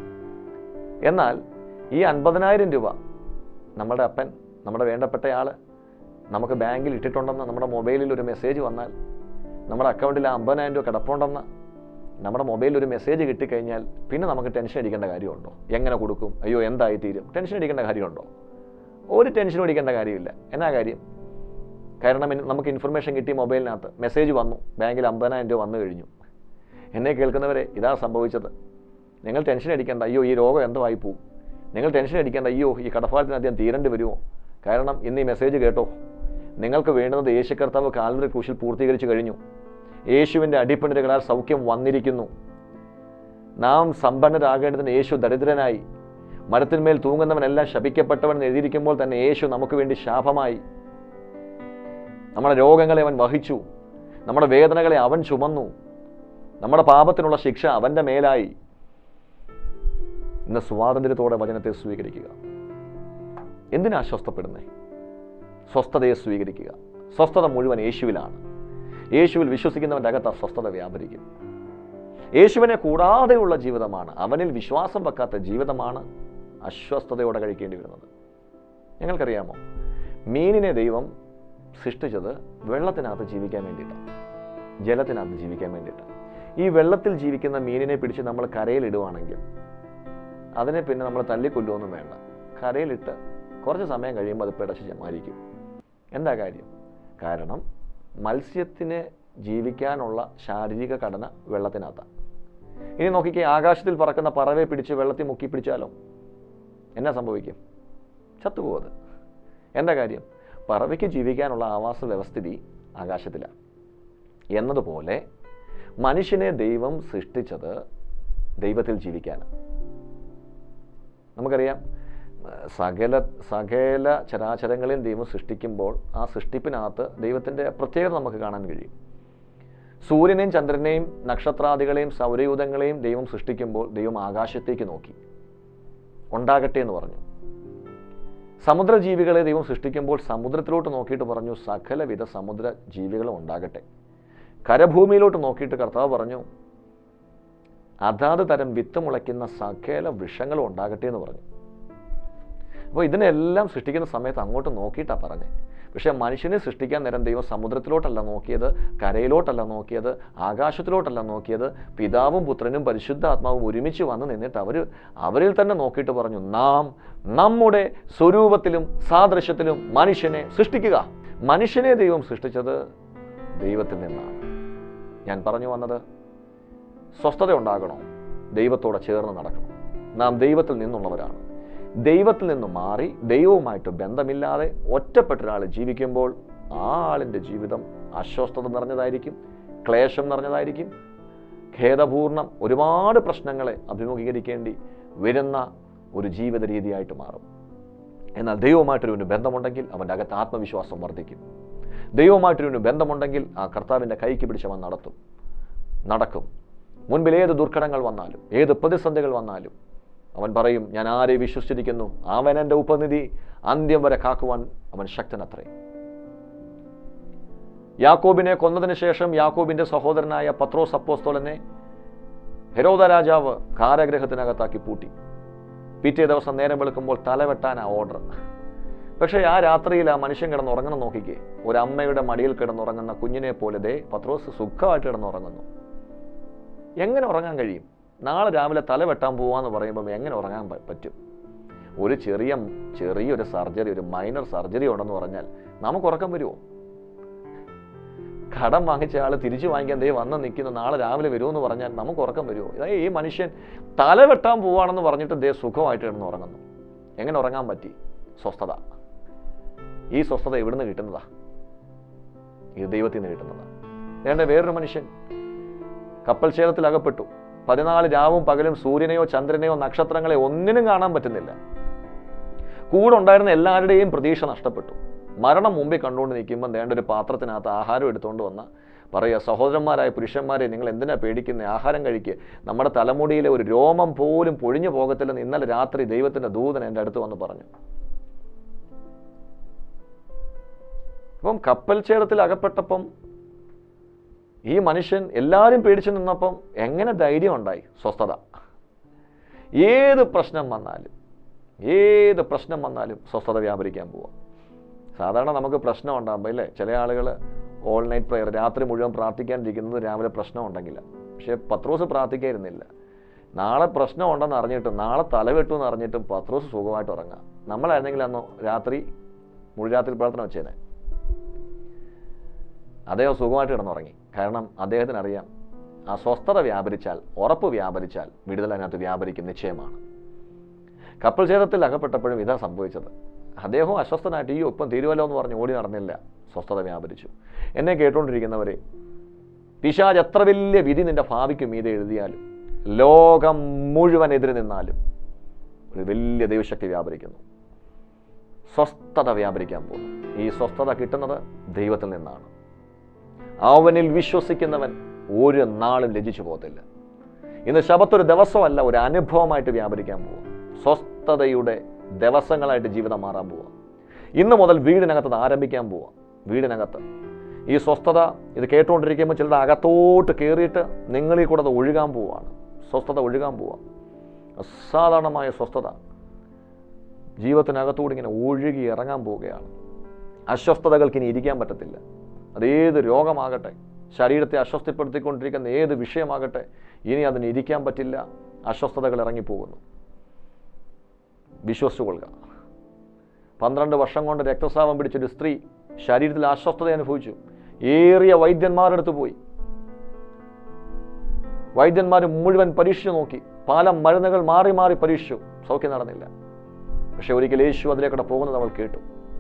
എന്നാൽ ഈ അൻപതിനായിരം രൂപ നമ്മുടെ അപ്പൻ നമ്മുടെ വേണ്ടപ്പെട്ടയാൾ നമുക്ക് ബാങ്കിൽ ഇട്ടിട്ടുണ്ടെന്ന് നമ്മുടെ മൊബൈലിൽ ഒരു മെസ്സേജ് വന്നാൽ നമ്മുടെ അക്കൗണ്ടിൽ ആ അമ്പതിനായിരം രൂപ കിടപ്പുണ്ടെന്ന് നമ്മുടെ മൊബൈലിൽ ഒരു മെസ്സേജ് കിട്ടിക്കഴിഞ്ഞാൽ പിന്നെ നമുക്ക് ടെൻഷൻ അടിക്കേണ്ട കാര്യമുണ്ടോ എങ്ങനെ കൊടുക്കും അയ്യോ എന്തായി തീരും ടെൻഷൻ അടിക്കേണ്ട കാര്യമുണ്ടോ ഒരു ടെൻഷനും അടിക്കേണ്ട കാര്യമില്ല എന്നാ കാര്യം കാരണം ഇനി നമുക്ക് ഇൻഫർമേഷൻ കിട്ടി മൊബൈലിനകത്ത് മെസ്സേജ് വന്നു ബാങ്കിൽ അമ്പതിനായിരം രൂപ വന്നു കഴിഞ്ഞു എന്നെ കേൾക്കുന്നവരെ ഇതാ സംഭവിച്ചത് നിങ്ങൾ ടെൻഷൻ അടിക്കേണ്ട അയ്യോ ഈ രോഗം എന്തോ ആയി പോവും നിങ്ങൾ ടെൻഷൻ അടിക്കേണ്ട അയ്യോ ഈ കടപ്പാടത്തിന് അധികം തീരേണ്ടി വരുമോ കാരണം ഇന്ന് ഈ മെസ്സേജ് കേട്ടോ നിങ്ങൾക്ക് വേണ്ടുന്നത് യേശു കർത്താവ് കാൽവരി ക്രൂശിൽ പൂർത്തീകരിച്ചു കഴിഞ്ഞു യേശുവിൻ്റെ അടിപ്പിണരുകളാൽ സൗഖ്യം വന്നിരിക്കുന്നു നാം സമ്പന്നരാകേണ്ടതിന് യേശു ദരിദ്രനായി മരത്തിന്മേൽ തൂങ്ങുന്നവനെല്ലാം ശപിക്കപ്പെട്ടവൻ എന്ന് എഴുതിയിരിക്കുമ്പോൾ തന്നെ യേശു നമുക്ക് വേണ്ടി ശാപമായി നമ്മുടെ രോഗങ്ങളെ അവൻ വഹിച്ചു നമ്മുടെ വേദനകളെ അവൻ ചുമന്നു നമ്മുടെ പാപത്തിനുള്ള ശിക്ഷ അവൻ്റെ മേലായി ഇന്ന് സ്വാതന്ത്ര്യത്തോടെ വചനത്തെ സ്വീകരിക്കുക എന്തിനാ അസ്വസ്ഥപ്പെടുന്നേ സ്വസ്ഥതയെ സ്വീകരിക്കുക സ്വസ്ഥത മുഴുവൻ യേശുവിലാണ് യേശുവിൽ വിശ്വസിക്കുന്നവൻ്റെ അകത്ത് ആ സ്വസ്ഥത വ്യാപരിക്കും യേശുവിനെ കൂടാതെയുള്ള ജീവിതമാണ് അവനിൽ വിശ്വാസം വെക്കാത്ത ജീവിതമാണ് അസ്വസ്ഥതയോടെ കഴിക്കേണ്ടി വരുന്നത് ഞങ്ങൾക്കറിയാമോ മീനിനെ ദൈവം സൃഷ്ടിച്ചത് വെള്ളത്തിനകത്ത് ജീവിക്കാൻ വേണ്ടിയിട്ടാണ് ജലത്തിനകത്ത് ജീവിക്കാൻ വേണ്ടിയിട്ടാണ് ഈ വെള്ളത്തിൽ ജീവിക്കുന്ന മീനിനെ പിടിച്ച് നമ്മൾ കരയിലിടുവാണെങ്കിൽ അതിനെ പിന്നെ നമ്മൾ തല്ലിക്കൊല്ലുമൊന്നും വേണ്ട കരയിലിട്ട് കുറച്ച് സമയം കഴിയുമ്പോൾ അത് പിടച്ച് മരിക്കും എന്താ കാര്യം കാരണം മത്സ്യത്തിന് ജീവിക്കാനുള്ള ശാരീരിക ഘടന വെള്ളത്തിനകത്താണ് ഇനി നോക്കിക്കേ ആകാശത്തിൽ പറക്കുന്ന പറവയെ പിടിച്ച് വെള്ളത്തിൽ മുക്കി പിടിച്ചാലോ എന്നാ സംഭവിക്കും ചത്തുപോകത് എന്താ കാര്യം പറവയ്ക്ക് ജീവിക്കാനുള്ള ആവാസ വ്യവസ്ഥിതി ആകാശത്തിലാണ് എന്നതുപോലെ മനുഷ്യനെ ദൈവം സൃഷ്ടിച്ചത് ദൈവത്തിൽ ജീവിക്കാനാണ് നമുക്കറിയാം ഏഹ് സകല സകല ചരാചരങ്ങളെയും ദൈവം സൃഷ്ടിക്കുമ്പോൾ ആ സൃഷ്ടിപ്പിനകത്ത് ദൈവത്തിൻ്റെ പ്രത്യേകത നമുക്ക് കാണാൻ കഴിയും സൂര്യനെയും ചന്ദ്രനെയും നക്ഷത്രാദികളെയും സൗരയൂഥങ്ങളെയും ദൈവം സൃഷ്ടിക്കുമ്പോൾ ദൈവം ആകാശത്തേക്ക് നോക്കി ഉണ്ടാകട്ടെ എന്ന് പറഞ്ഞു സമുദ്രജീവികളെ ദൈവം സൃഷ്ടിക്കുമ്പോൾ സമുദ്രത്തിലോട്ട് നോക്കിയിട്ട് പറഞ്ഞു സകലവിധ സമുദ്ര ജീവികളും ഉണ്ടാകട്ടെ കരഭൂമിയിലോട്ട് നോക്കിയിട്ട് കർത്താവ് പറഞ്ഞു അതാത് തരം വിത്ത് മുളയ്ക്കുന്ന സകല വൃക്ഷങ്ങളും ഉണ്ടാകട്ടെ എന്ന് പറഞ്ഞു അപ്പോൾ ഇതിനെല്ലാം സൃഷ്ടിക്കുന്ന സമയത്ത് അങ്ങോട്ട് നോക്കിയിട്ടാണ് പറഞ്ഞത് പക്ഷേ മനുഷ്യനെ സൃഷ്ടിക്കാൻ നേരം ദൈവം സമുദ്രത്തിലോട്ടല്ല നോക്കിയത് കരയിലോട്ടല്ല നോക്കിയത് ആകാശത്തിലോട്ടല്ല നോക്കിയത് പിതാവും പുത്രനും പരിശുദ്ധാത്മാവും ഒരുമിച്ച് വന്ന് നിന്നിട്ട് അവർ അവരിൽ തന്നെ നോക്കിയിട്ട് പറഞ്ഞു നാം നമ്മുടെ സ്വരൂപത്തിലും സാദൃശ്യത്തിലും മനുഷ്യനെ സൃഷ്ടിക്കുക മനുഷ്യനെ ദൈവം സൃഷ്ടിച്ചത് ദൈവത്തിൽ നിന്നാണ് ഞാൻ പറഞ്ഞു വന്നത് സ്വസ്ഥത ഉണ്ടാകണോ ദൈവത്തോടെ ചേർന്ന് നടക്കണം നാം ദൈവത്തിൽ നിന്നുള്ളവരാണ് ദൈവത്തിൽ നിന്ന് മാറി ദൈവവുമായിട്ട് ബന്ധമില്ലാതെ ഒറ്റപ്പെട്ട ഒരാൾ ജീവിക്കുമ്പോൾ ആ ആളിൻ്റെ ജീവിതം അസ്വസ്ഥത നിറഞ്ഞതായിരിക്കും ക്ലേശം നിറഞ്ഞതായിരിക്കും ഖേദപൂർണം ഒരുപാട് പ്രശ്നങ്ങളെ അഭിമുഖീകരിക്കേണ്ടി വരുന്ന ഒരു ജീവിത രീതിയായിട്ട് മാറും എന്നാൽ ദൈവവുമായിട്ടൊരു ബന്ധമുണ്ടെങ്കിൽ അവൻ്റെ അകത്ത് ആത്മവിശ്വാസം വർദ്ധിക്കും ദൈവവുമായിട്ടൊരു ബന്ധമുണ്ടെങ്കിൽ ആ കർത്താവിൻ്റെ കൈക്ക് പിടിച്ചവൻ നടത്തും നടക്കും മുൻപിൽ ഏത് ദുർഘടങ്ങൾ വന്നാലും ഏത് പ്രതിസന്ധികൾ വന്നാലും അവൻ പറയും ഞാൻ ആരെ വിശ്വസിച്ചിരിക്കുന്നു അവൻ എൻ്റെ ഉപനിധി അന്ത്യം വരെ കാക്കുവാൻ അവൻ ശക്തനത്രേ യാക്കോബിനെ കൊന്നതിന് ശേഷം യാക്കോബിന്റെ സഹോദരനായ പത്രോസ് അപ്പോസ്തോലനെ ഹെരോദ രാജാവ് കാരാഗ്രഹത്തിനകത്താക്കി പൂട്ടി പിറ്റേ ദിവസം നേരം വെളുക്കുമ്പോൾ തലവെട്ടാനാ ഓർഡർ പക്ഷേ ആ രാത്രിയിൽ ആ മനുഷ്യൻ കിടന്നുറങ്ങണം നോക്കിക്കേ ഒരു അമ്മയുടെ മടിയിൽ കിടന്നുറങ്ങുന്ന കുഞ്ഞിനെ പോലെ ദേ പത്രോസ് സുഖമായിട്ട് കിടന്നുറങ്ങുന്നു എങ്ങനെ ഉറങ്ങാൻ കഴിയും നാളെ രാവിലെ തല വെട്ടാൻ പോവാന്ന് പറയുമ്പോൾ എങ്ങനെ ഉറങ്ങാൻ പ- പറ്റും ഒരു ചെറിയ ചെറിയൊരു സർജറി ഒരു മൈനർ സർജറി ഉണ്ടെന്ന് പറഞ്ഞാൽ നമുക്ക് ഉറക്കം വരുമോ കടം വാങ്ങിച്ച ആൾ തിരിച്ചു വാങ്ങിക്കാൻ ദേ വന്ന് നിൽക്കുന്ന നാളെ രാവിലെ വരുമെന്ന് പറഞ്ഞാൽ നമുക്ക് ഉറക്കം വരുമോ ഇതായി ഈ മനുഷ്യൻ തല വെട്ടാൻ പോവാണെന്ന് പറഞ്ഞിട്ട് ദേ സുഖമായിട്ട് കിടന്ന് ഉറങ്ങുന്നു എങ്ങനെ ഉറങ്ങാൻ പറ്റി സ്വസ്ഥത ഈ സ്വസ്ഥത എവിടുന്ന് കിട്ടുന്നതാ ഇത് ദൈവത്തിൽ നിന്ന് കിട്ടുന്നതാ വേണ്ട വേറൊരു മനുഷ്യൻ കപ്പൽ ക്ഷേത്രത്തിൽ അകപ്പെട്ടു പതിനാല് രാവും പകലും സൂര്യനെയോ ചന്ദ്രനെയോ നക്ഷത്രങ്ങളെ ഒന്നിനും കാണാൻ പറ്റുന്നില്ല കൂടെ ഉണ്ടായിരുന്ന എല്ലാവരുടെയും പ്രതീക്ഷ നഷ്ടപ്പെട്ടു മരണം മുമ്പിൽ കണ്ടുകൊണ്ട് നിൽക്കുമ്പോൾ വേണ്ട ഒരു പാത്രത്തിനകത്ത് ആഹാരം എടുത്തുകൊണ്ട് വന്ന പറയുക സഹോദരന്മാരായ പുരുഷന്മാരെ നിങ്ങൾ എന്തിനാ പേടിക്കുന്നത് ആഹാരം കഴിക്കുക നമ്മുടെ തലമുടിയിലെ ഒരു രോമം പോലും പൊഴിഞ്ഞു പോകത്തില്ലെന്ന് ഇന്നലെ രാത്രി ദൈവത്തിൻ്റെ ദൂതൻ എൻ്റെ അടുത്ത് വന്ന് പറഞ്ഞു അപ്പം കപ്പൽ ഛേദത്തിൽ അകപ്പെട്ടപ്പം ഈ മനുഷ്യൻ എല്ലാവരും പേടിച്ചു നിന്നപ്പം എങ്ങനെ ധൈര്യം ഉണ്ടായി സ്വസ്ഥത ഏത് പ്രശ്നം വന്നാലും ഏത് പ്രശ്നം വന്നാലും സ്വസ്ഥത വ്യാപരിക്കാൻ പോവാം സാധാരണ നമുക്ക് പ്രശ്നം ഉണ്ടാകുമ്പോൾ ഇല്ലേ ചില ആളുകൾ ഓൾ നൈറ്റ് പ്രെയർ രാത്രി മുഴുവൻ പ്രാർത്ഥിക്കാനിരിക്കുന്നത് രാവിലെ പ്രശ്നം ഉണ്ടെങ്കില്ല പക്ഷേ പത്രോസ് പ്രാർത്ഥിക്കായിരുന്നില്ല നാളെ പ്രശ്നം ഉണ്ടെന്ന് അറിഞ്ഞിട്ടും നാളെ തലവെട്ടു എന്ന് അറിഞ്ഞിട്ടും പത്രോസ് സുഖമായിട്ട് ഉറങ്ങാം നമ്മളായിരുന്നെങ്കിൽ അന്ന് രാത്രി മുഴുരാത്രി പ്രാർത്ഥന വെച്ചേനെ അദ്ദേഹം സുഖമായിട്ട് കിടന്നുറങ്ങി കാരണം അദ്ദേഹത്തിന് അറിയാം ആ സ്വസ്ഥത വ്യാപരിച്ചാൽ ഉറപ്പ് വ്യാപരിച്ചാൽ വിടുതൽ അതിനകത്ത് വ്യാപരിക്കും നിശ്ചയമാണ് കപ്പൽ ഛേദത്തിൽ അകപ്പെട്ടപ്പോഴും ഇതാ സംഭവിച്ചത് അദ്ദേഹവും അസ്വസ്ഥനായിട്ട് ഈ ഒപ്പം തീരുവല്ലോ എന്ന് പറഞ്ഞ് ഓടി നടന്നില്ല സ്വസ്ഥത വ്യാപരിച്ചു എന്നെ കേട്ടുകൊണ്ടിരിക്കുന്നവരെ പിശാജ് എത്ര വലിയ വിധി നിന്റെ ഭാവിക്ക് മീതെ എഴുതിയാലും ലോകം മുഴുവൻ എതിര് നിന്നാലും ഒരു വലിയ ദൈവശക്തി വ്യാപരിക്കുന്നു സ്വസ്ഥത വ്യാപരിക്കാൻ പോകുന്നു ഈ സ്വസ്ഥത കിട്ടുന്നത് ദൈവത്തിൽ നിന്നാണ് അവനിൽ വിശ്വസിക്കുന്നവൻ ഒരു നാളും ലജിച്ചു പോകത്തില്ല ഇന്ന് ശബത്തൊരു ദിവസമല്ല ഒരു അനുഭവമായിട്ട് വ്യാപരിക്കാൻ പോവുക സ്വസ്ഥതയുടെ ദിവസങ്ങളായിട്ട് ജീവിതം മാറാൻ പോവുക ഇന്ന് മുതൽ വീടിനകത്ത് അത് ആരംഭിക്കാൻ പോവുക വീടിനകത്ത് ഈ സ്വസ്ഥത ഇത് കേട്ടുകൊണ്ടിരിക്കുമ്പോൾ ചിലത് അകത്തോട്ട് കയറിയിട്ട് നിങ്ങളിൽ കൂടെ അത് ഒഴുകാൻ പോവുകയാണ് സ്വസ്ഥത ഒഴുകാൻ പോവുക അസാധാരണമായ സ്വസ്ഥത ജീവിതത്തിനകത്തൂടെ ഇങ്ങനെ ഒഴുകി ഇറങ്ങാൻ പോവുകയാണ് അസ്വസ്ഥതകൾക്ക് ഇനി ഇരിക്കാൻ പറ്റത്തില്ല അതേത് രോഗമാകട്ടെ ശരീരത്തെ അസ്വസ്ഥപ്പെടുത്തിക്കൊണ്ടിരിക്കുന്ന ഏത് വിഷയമാകട്ടെ ഇനി അതിന് ഇരിക്കാൻ പറ്റില്ല അസ്വസ്ഥതകൾ ഇറങ്ങിപ്പോകുന്നു വിശ്വസിച്ചുകൊള്ളുക പന്ത്രണ്ട് വർഷം കൊണ്ട് രക്തസ്രാവം പിടിച്ചൊരു സ്ത്രീ ശരീരത്തിൽ അസ്വസ്ഥത അനുഭവിച്ചു ഏറിയ വൈദ്യന്മാരുടെ അടുത്ത് പോയി വൈദ്യന്മാർ മുഴുവൻ പരീക്ഷിച്ചു നോക്കി പല മരുന്നുകൾ മാറി മാറി പരീക്ഷിച്ചു സൗഖ്യം നടന്നില്ല പക്ഷെ ഒരിക്കൽ യേശു അതിലേക്കൂടെ പോകുന്നത് അവൾ കേട്ടു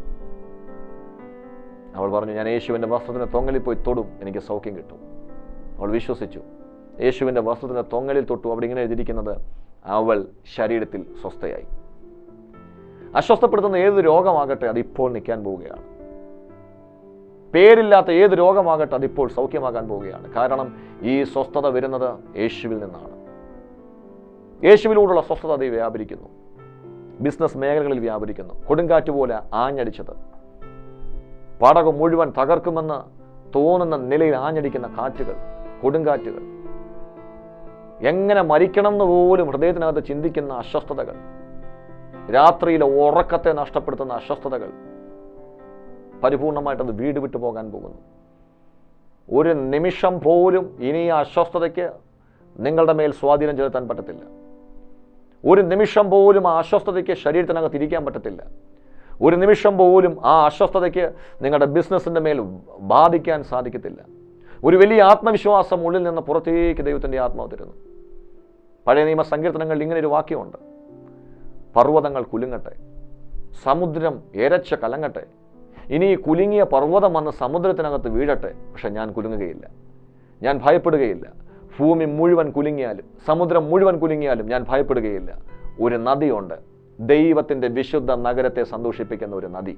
അവൾ പറഞ്ഞു ഞാൻ യേശുവിൻ്റെ വസ്ത്രത്തിന് തൊങ്ങലിൽ പോയി തൊടും എനിക്ക് സൗഖ്യം കിട്ടും അവൾ വിശ്വസിച്ചു യേശുവിൻ്റെ വസ്ത്രത്തിന് തൊങ്ങലിൽ തൊട്ടു അവിടെ ഇങ്ങനെ എഴുതിയിരിക്കുന്നത് അവൾ ശരീരത്തിൽ സ്വസ്ഥയായി അസ്വസ്ഥപ്പെടുത്തുന്ന ഏത് രോഗമാകട്ടെ അതിപ്പോൾ നിൽക്കാൻ പോവുകയാണ് പേരില്ലാത്ത ഏത് രോഗമാകട്ടെ അതിപ്പോൾ സൗഖ്യമാകാൻ പോവുകയാണ് കാരണം ഈ സ്വസ്ഥത വരുന്നത് യേശുവിൽ നിന്നാണ് യേശുവിലൂടെയുള്ള സ്വസ്ഥത അത് വ്യാപരിക്കുന്നു ബിസിനസ് മേഖലകളിൽ വ്യാപരിക്കുന്നു കൊടുങ്കാറ്റ് പോലെ ആഞ്ഞടിച്ചത് പടകം മുഴുവൻ തകർക്കുമെന്ന് തോന്നുന്ന നിലയിൽ ആഞ്ഞടിക്കുന്ന കാറ്റുകൾ കൊടുങ്കാറ്റുകൾ എങ്ങനെ മരിക്കണം എന്ന് പോലും ഹൃദയത്തിനകത്ത് ചിന്തിക്കുന്ന അസ്വസ്ഥതകൾ രാത്രിയിലെ ഉറക്കത്തെ നഷ്ടപ്പെടുത്തുന്ന അസ്വസ്ഥതകൾ പരിപൂർണമായിട്ട് അത് വീട് വിട്ടു പോകാൻ പോകുന്നു ഒരു നിമിഷം പോലും ഇനി ആ അസ്വസ്ഥതയ്ക്ക് നിങ്ങളുടെ മേൽ സ്വാധീനം ചെലുത്താൻ പറ്റത്തില്ല ഒരു നിമിഷം പോലും ആ അസ്വസ്ഥതയ്ക്ക് ശരീരത്തിനകത്ത് ഇരിക്കാൻ പറ്റത്തില്ല ഒരു നിമിഷം പോലും ആ അസ്വസ്ഥതയ്ക്ക് നിങ്ങളുടെ ബിസിനസ്സിൻ്റെ മേൽ ബാധിക്കാൻ സാധിക്കത്തില്ല ഒരു വലിയ ആത്മവിശ്വാസം ഉള്ളിൽ നിന്ന് പുറത്തേക്ക് ദൈവത്തിൻ്റെ ആത്മാവ് തരുന്നു പഴയ നിയമ സങ്കീർത്തനങ്ങളിൽ ഇങ്ങനെ ഒരു വാക്യമുണ്ട് പർവ്വതങ്ങൾ കുലുങ്ങട്ടെ സമുദ്രം എരച്ച കലങ്ങട്ടെ ഇനി ഈ കുലുങ്ങിയ പർവ്വതം വന്ന് സമുദ്രത്തിനകത്ത് വീഴട്ടെ പക്ഷെ ഞാൻ കുലുങ്ങുകയില്ല ഞാൻ ഭയപ്പെടുകയില്ല ഭൂമി മുഴുവൻ കുലുങ്ങിയാലും സമുദ്രം മുഴുവൻ കുലുങ്ങിയാലും ഞാൻ ഭയപ്പെടുകയില്ല ഒരു നദിയുണ്ട് ദൈവത്തിൻ്റെ വിശുദ്ധ നഗരത്തെ സന്തോഷിപ്പിക്കുന്ന ഒരു നദി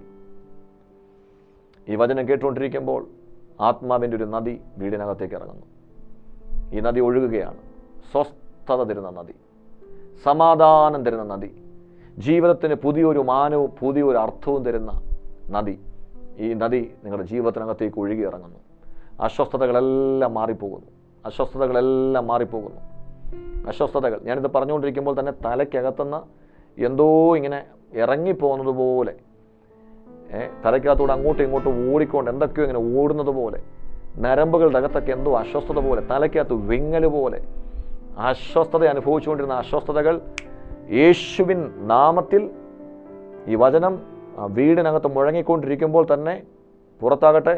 ഈ വചനം കേട്ടുകൊണ്ടിരിക്കുമ്പോൾ ആത്മാവിൻ്റെ ഒരു നദി വീടിനകത്തേക്ക് ഇറങ്ങുന്നു ഈ നദി ഒഴുകുകയാണ് സ്വസ്ഥത തരുന്ന നദി സമാധാനം തരുന്ന നദി ജീവിതത്തിന് പുതിയൊരു മാനവും പുതിയൊരു അർത്ഥവും തരുന്ന നദി ഈ നദി നിങ്ങളുടെ ജീവിതത്തിനകത്തേക്ക് ഒഴുകി ഇറങ്ങുന്നു അസ്വസ്ഥതകളെല്ലാം മാറിപ്പോകുന്നു അസ്വസ്ഥതകളെല്ലാം മാറിപ്പോകുന്നു അസ്വസ്ഥതകൾ ഞാനിത് പറഞ്ഞുകൊണ്ടിരിക്കുമ്പോൾ തന്നെ തലയ്ക്കകത്തുനിന്ന് എന്തോ ഇങ്ങനെ ഇറങ്ങിപ്പോകുന്നത് പോലെ ഏ തലയ്ക്കകത്തൂടെ അങ്ങോട്ടും ഇങ്ങോട്ടും ഓടിക്കൊണ്ട് എന്തൊക്കെയോ ഇങ്ങനെ ഓടുന്നത് പോലെ നരമ്പുകളുടെ അകത്തൊക്കെ എന്തോ അസ്വസ്ഥത പോലെ തലയ്ക്കകത്ത് വിങ്ങൽ പോലെ അസ്വസ്ഥത അനുഭവിച്ചുകൊണ്ടിരുന്ന അസ്വസ്ഥതകൾ യേശുവിൻ നാമത്തിൽ ഈ വചനം ആ വീടിനകത്ത് മുഴങ്ങിക്കൊണ്ടിരിക്കുമ്പോൾ തന്നെ പുറത്താകട്ടെ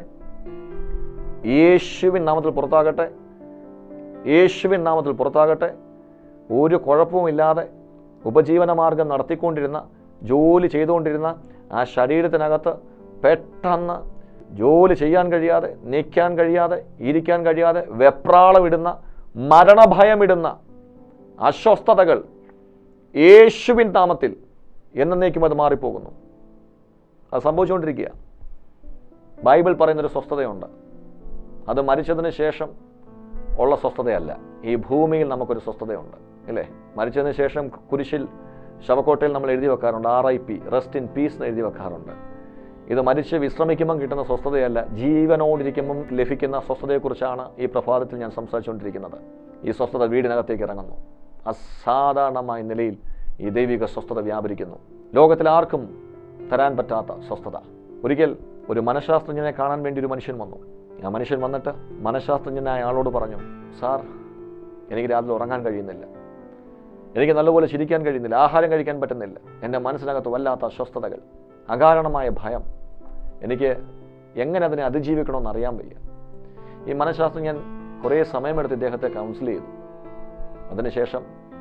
യേശുവിൻ നാമത്തിൽ പുറത്താകട്ടെ യേശുവിൻ നാമത്തിൽ പുറത്താകട്ടെ ഒരു കുഴപ്പവുമില്ലാതെ ഉപജീവന മാർഗം നടത്തിക്കൊണ്ടിരുന്ന ജോലി ചെയ്തുകൊണ്ടിരുന്ന ആ ശരീരത്തിനകത്ത് പെട്ടെന്ന് ജോലി ചെയ്യാൻ കഴിയാതെ നിൽക്കാൻ കഴിയാതെ ഇരിക്കാൻ കഴിയാതെ വെപ്രാളമിടുന്ന മരണഭയമിടുന്ന അസ്വസ്ഥതകൾ യേശുവിൻ നാമത്തിൽ എന്നേക്കും അത് മാറിപ്പോകുന്നു അത് സംഭവിച്ചുകൊണ്ടിരിക്കുക ബൈബിൾ പറയുന്നൊരു സ്വസ്ഥതയുണ്ട് അത് മരിച്ചതിന് ശേഷം ഉള്ള സ്വസ്ഥതയല്ല ഈ ഭൂമിയിൽ നമുക്കൊരു സ്വസ്ഥതയുണ്ട് ഇല്ലേ മരിച്ചതിന് ശേഷം കുരിശിൽ ശവക്കോട്ടയിൽ നമ്മൾ എഴുതി വെക്കാറുണ്ട് R I P rest in peace എന്ന് എഴുതി വെക്കാറുണ്ട് ഇത് മരിച്ച് വിശ്രമിക്കുമ്പം കിട്ടുന്ന സ്വസ്ഥതയല്ല ജീവനോടിരിക്കുമ്പം ലഭിക്കുന്ന സ്വസ്ഥതയെക്കുറിച്ചാണ് ഈ പ്രഭാതത്തിൽ ഞാൻ സംസാരിച്ചുകൊണ്ടിരിക്കുന്നത് ഈ സ്വസ്ഥത വീടിനകത്തേക്ക് ഇറങ്ങുന്നു അസാധാരണമായ നിലയിൽ ഈ ദൈവിക സ്വസ്ഥത വ്യാപരിക്കുന്നു ലോകത്തിൽ ആർക്കും തരാൻ പറ്റാത്ത സ്വസ്ഥത ഒരിക്കൽ ഒരു മനഃശാസ്ത്രജ്ഞനെ കാണാൻ വേണ്ടി ഒരു മനുഷ്യൻ വന്നു ആ മനുഷ്യൻ വന്നിട്ട് മനഃശാസ്ത്രജ്ഞനായ ആളോട് പറഞ്ഞു സാർ എനിക്ക് രാത്രി ഉറങ്ങാൻ കഴിയുന്നില്ല എനിക്ക് നല്ലപോലെ ചിരിക്കാൻ കഴിയുന്നില്ല ആഹാരം കഴിക്കാൻ പറ്റുന്നില്ല എൻ്റെ മനസ്സിനകത്ത് വല്ലാത്ത അസ്വസ്ഥതകൾ അകാരണമായ ഭയം എനിക്ക് എങ്ങനെ അതിനെ അതിജീവിക്കണമെന്ന് അറിയാൻ വയ്യ ഈ മനഃശാസ്ത്രജ്ഞൻ കുറേ സമയമെടുത്ത് ഇദ്ദേഹത്തെ കൗൺസിൽ ചെയ്തു അതിനുശേഷം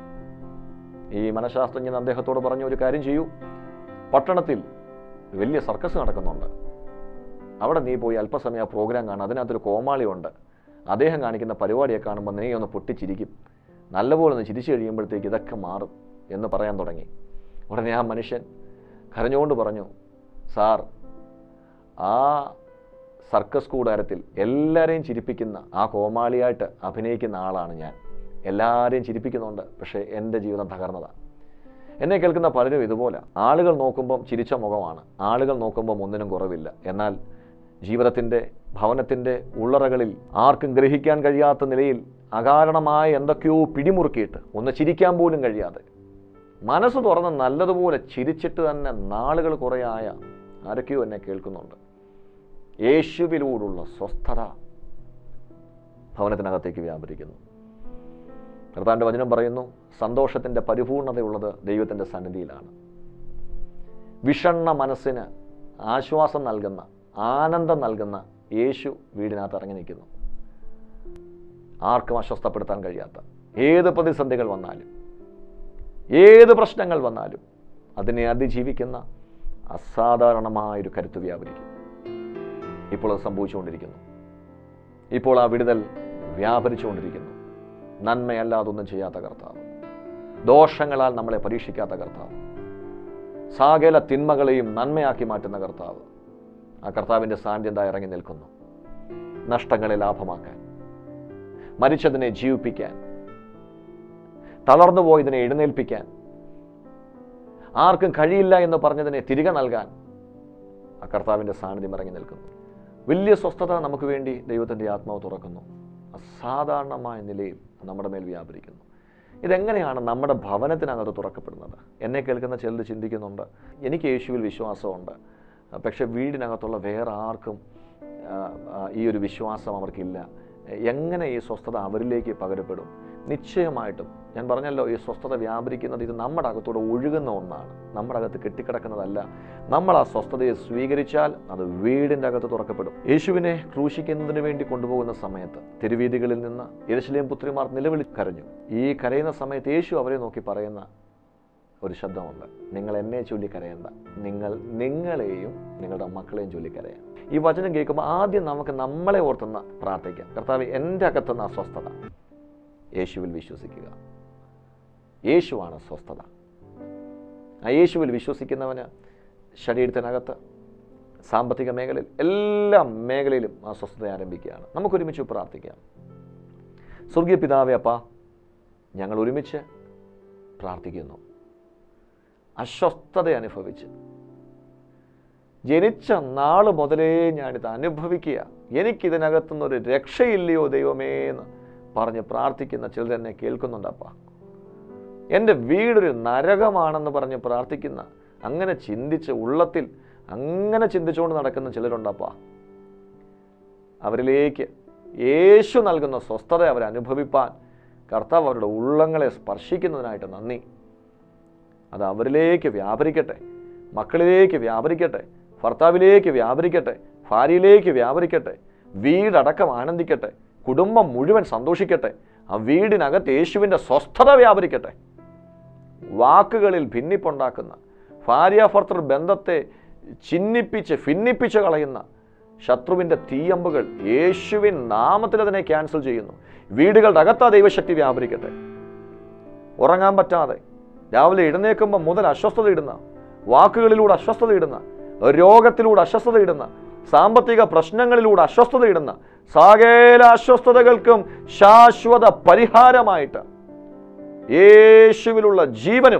ഈ മനഃശാസ്ത്രജ്ഞൻ അദ്ദേഹത്തോട് പറഞ്ഞു ഒരു കാര്യം ചെയ്യൂ പട്ടണത്തിൽ വലിയ സർക്കസ് നടക്കുന്നുണ്ട് അവിടെ നീ പോയി അല്പസമയം ആ പ്രോഗ്രാം കാണും അതിനകത്തൊരു കോമാളിയുണ്ട് അദ്ദേഹം കാണിക്കുന്ന പരിപാടിയെ കാണുമ്പോൾ നീ ഒന്ന് പൊട്ടിച്ചിരിക്കും നല്ലപോലെ ഒന്ന് ചിരിച്ചു കഴിയുമ്പോഴത്തേക്ക് ഇതൊക്കെ മാറും എന്ന് പറയാൻ തുടങ്ങി ഉടനെ ആ മനുഷ്യൻ കരഞ്ഞുകൊണ്ട് പറഞ്ഞു സാർ ആ സർക്കസ് കൂടാരത്തിൽ എല്ലാവരെയും ചിരിപ്പിക്കുന്ന ആ കോമാളിയായിട്ട് അഭിനയിക്കുന്ന ആളാണ് ഞാൻ എല്ലാവരെയും ചിരിപ്പിക്കുന്നുണ്ട് പക്ഷേ എൻ്റെ ജീവിതം തകർന്നതാണ് എന്നെ കേൾക്കുന്ന പലരും ഇതുപോലെ ആളുകൾ നോക്കുമ്പം ചിരിച്ച മുഖമാണ് ആളുകൾ നോക്കുമ്പം ഒന്നിനും കുറവില്ല എന്നാൽ ജീവിതത്തിൻ്റെ ഭവനത്തിൻ്റെ ഉള്ളറകളിൽ ആർക്കും ഗ്രഹിക്കാൻ കഴിയാത്ത നിലയിൽ അകാരണമായ എന്തൊക്കെയോ പിടിമുറുക്കിയിട്ട് ഒന്ന് ചിരിക്കാൻ പോലും കഴിയാതെ മനസ്സ് തുറന്ന് നല്ലതുപോലെ ചിരിച്ചിട്ട് തന്നെ നാളുകൾ കുറേയായ ആരൊക്കെയോ എന്നെ കേൾക്കുന്നുണ്ട് യേശുവിലൂടുള്ള സ്വസ്ഥത ഭവനത്തിനകത്തേക്ക് വ്യാപരിക്കുന്നു കർത്താവിൻ്റെ വചനം പറയുന്നു സന്തോഷത്തിൻ്റെ പരിപൂർണതയുള്ളത് ദൈവത്തിൻ്റെ സന്നിധിയിലാണ് വിഷണ്ണ മനസ്സിന് ആശ്വാസം നൽകുന്ന ആനന്ദം നൽകുന്ന യേശു വീടിനകത്ത് ഇറങ്ങി നിൽക്കുന്നു ആർക്കും അസ്വസ്ഥപ്പെടുത്താൻ കഴിയാത്ത ഏത് പ്രതിസന്ധികൾ വന്നാലും ഏത് പ്രശ്നങ്ങൾ വന്നാലും അതിനെ അതിജീവിക്കുന്ന അസാധാരണമായൊരു കരുത്ത് വ്യാപരിക്കും ഇപ്പോൾ അത് സംഭവിച്ചുകൊണ്ടിരിക്കുന്നു ഇപ്പോൾ ആ വിടുതൽ വ്യാപരിച്ചുകൊണ്ടിരിക്കുന്നു നന്മയല്ലാതൊന്നും ചെയ്യാത്ത കർത്താവ് ദോഷങ്ങളാൽ നമ്മളെ പരീക്ഷിക്കാത്ത കർത്താവ് സാകല തിന്മകളെയും നന്മയാക്കി മാറ്റുന്ന കർത്താവ് ആ കർത്താവിൻ്റെ സാന്നിധ്യത ഇറങ്ങി നിൽക്കുന്നു നഷ്ടങ്ങളെ ലാഭമാക്കാൻ മരിച്ചതിനെ ജീവിപ്പിക്കാൻ തളർന്നുപോയതിനെ എഴുന്നേൽപ്പിക്കാൻ ആർക്കും കഴിയില്ല എന്ന് പറഞ്ഞതിനെ തിരികെ നൽകാൻ ആ കർത്താവിൻ്റെ സാന്നിധ്യം ഇറങ്ങി നിൽക്കുന്നു വലിയ സ്വസ്ഥത നമുക്ക് വേണ്ടി ദൈവത്തിൻ്റെ ആത്മാവ് തുറക്കുന്നു അസാധാരണമായ നിലയിൽ നമ്മുടെ മേൽ വ്യാപരിക്കുന്നു ഇതെങ്ങനെയാണ് നമ്മുടെ ഭവനത്തിനകത്ത് തുറക്കപ്പെടുന്നത് എന്നെ കേൾക്കുന്ന ചിലർ ചിന്തിക്കുന്നുണ്ട് എനിക്ക് യേശുവിൽ വിശ്വാസമുണ്ട് പക്ഷെ വീടിനകത്തുള്ള വേറെ ആർക്കും ആ, ആ, ഈ ഒരു വിശ്വാസം അവർക്കില്ല എങ്ങനെ ഈ സ്വസ്ഥത അവരിലേക്ക് പകരപ്പെടും നിശ്ചയമായിട്ടും ഞാൻ പറഞ്ഞല്ലോ ഈ സ്വസ്ഥത വ്യാപരിക്കുന്നത് ഇത് നമ്മുടെ അകത്തൂടെ ഒഴുകുന്ന ഒന്നാണ് നമ്മുടെ അകത്ത് കെട്ടിക്കിടക്കുന്നതല്ല നമ്മൾ ആ സ്വസ്ഥതയെ സ്വീകരിച്ചാൽ അത് വീടിൻ്റെ അകത്ത് തുറക്കപ്പെടും യേശുവിനെ ക്രൂശിക്കുന്നതിന് വേണ്ടി കൊണ്ടുപോകുന്ന സമയത്ത് തെരുവീതികളിൽ നിന്ന് യെരുശലേം പുത്രിമാർ നിലവിളി കരഞ്ഞു ഈ കരയുന്ന സമയത്ത് യേശു അവരെ നോക്കി പറയുന്ന ഒരു ശബ്ദമുണ്ട് നിങ്ങൾ എന്നെ ചൊല്ലി കരയണ്ട നിങ്ങൾ നിങ്ങളെയും നിങ്ങളുടെ മക്കളെയും ചൊല്ലി കരയാം ഈ വചനം കേൾക്കുമ്പോൾ ആദ്യം നമുക്ക് നമ്മളെ ഓർത്തുന്ന പ്രാർത്ഥിക്കാം കർത്താവ് എൻ്റെ അകത്തുന്ന അസ്വസ്ഥത യേശുവിൽ വിശ്വസിക്കുക യേശുവാണ് സ്വസ്ഥത ആ യേശുവിൽ വിശ്വസിക്കുന്നവന് ശരീരത്തിനകത്ത് സാമ്പത്തിക മേഖലയിൽ എല്ലാ മേഖലയിലും ആ സ്വസ്ഥത ആരംഭിക്കുകയാണ് നമുക്കൊരുമിച്ച് പ്രാർത്ഥിക്കാം സ്വർഗീയ പിതാവേ അപ്പ ഞങ്ങൾ ഒരുമിച്ച് പ്രാർത്ഥിക്കുന്നു അസ്വസ്ഥത അനുഭവിച്ച് ജനിച്ച നാൾ മുതലേ ഞാനിത് അനുഭവിക്കുക എനിക്കിതിനകത്തുനിന്നൊരു രക്ഷയില്ലയോ ദൈവമേ എന്ന് പറഞ്ഞ് പ്രാർത്ഥിക്കുന്ന ചിലർ എന്നെ കേൾക്കുന്നുണ്ടപ്പ എൻ്റെ വീടൊരു നരകമാണെന്ന് പറഞ്ഞ് പ്രാർത്ഥിക്കുന്ന അങ്ങനെ ചിന്തിച്ച് ഉള്ളത്തിൽ അങ്ങനെ ചിന്തിച്ചുകൊണ്ട് നടക്കുന്ന ചിലരുണ്ടപ്പ അവരിലേക്ക് യേശു നൽകുന്ന സ്വസ്ഥത അവർ അനുഭവിപ്പാൻ കർത്താവ് അവരുടെ ഉള്ളങ്ങളെ സ്പർശിക്കുന്നതിനായിട്ട് നന്ദി അത് അവരിലേക്ക് വ്യാപരിക്കട്ടെ മക്കളിലേക്ക് വ്യാപരിക്കട്ടെ ഭർത്താവിലേക്ക് വ്യാപരിക്കട്ടെ ഭാര്യയിലേക്ക് വ്യാപരിക്കട്ടെ വീടടക്കം ആനന്ദിക്കട്ടെ കുടുംബം മുഴുവൻ സന്തോഷിക്കട്ടെ ആ വീടിനകത്ത് യേശുവിൻ്റെ സ്വസ്ഥത വ്യാപരിക്കട്ടെ വാക്കുകളിൽ ഭിന്നിപ്പുണ്ടാക്കുന്ന ഭാര്യാഭർത്തൃ ബന്ധത്തെ ചിന്നിപ്പിച്ച് ഭിന്നിപ്പിച്ച് കളയുന്ന ശത്രുവിൻ്റെ തീയമ്പുകൾ യേശുവിൻ നാമത്തിൽ അതിനെ ക്യാൻസൽ ചെയ്യുന്നു വീടുകളുടെ അകത്താ ദൈവശക്തി വ്യാപരിക്കട്ടെ ഉറങ്ങാൻ പറ്റാതെ രാവിലെ എഴുന്നേൽക്കുമ്പോൾ മുതൽ അസ്വസ്ഥത ഇടുന്ന വാക്കുകളിലൂടെ അസ്വസ്ഥത ഇടുന്ന രോഗത്തിലൂടെ അസ്വസ്ഥത ഇടുന്ന സാമ്പത്തിക പ്രശ്നങ്ങളിലൂടെ അസ്വസ്ഥത ഇടുന്ന സകല അസ്വസ്ഥതകൾക്കും ശാശ്വത പരിഹാരമായിട്ട് യേശുവിലുള്ള ജീവനും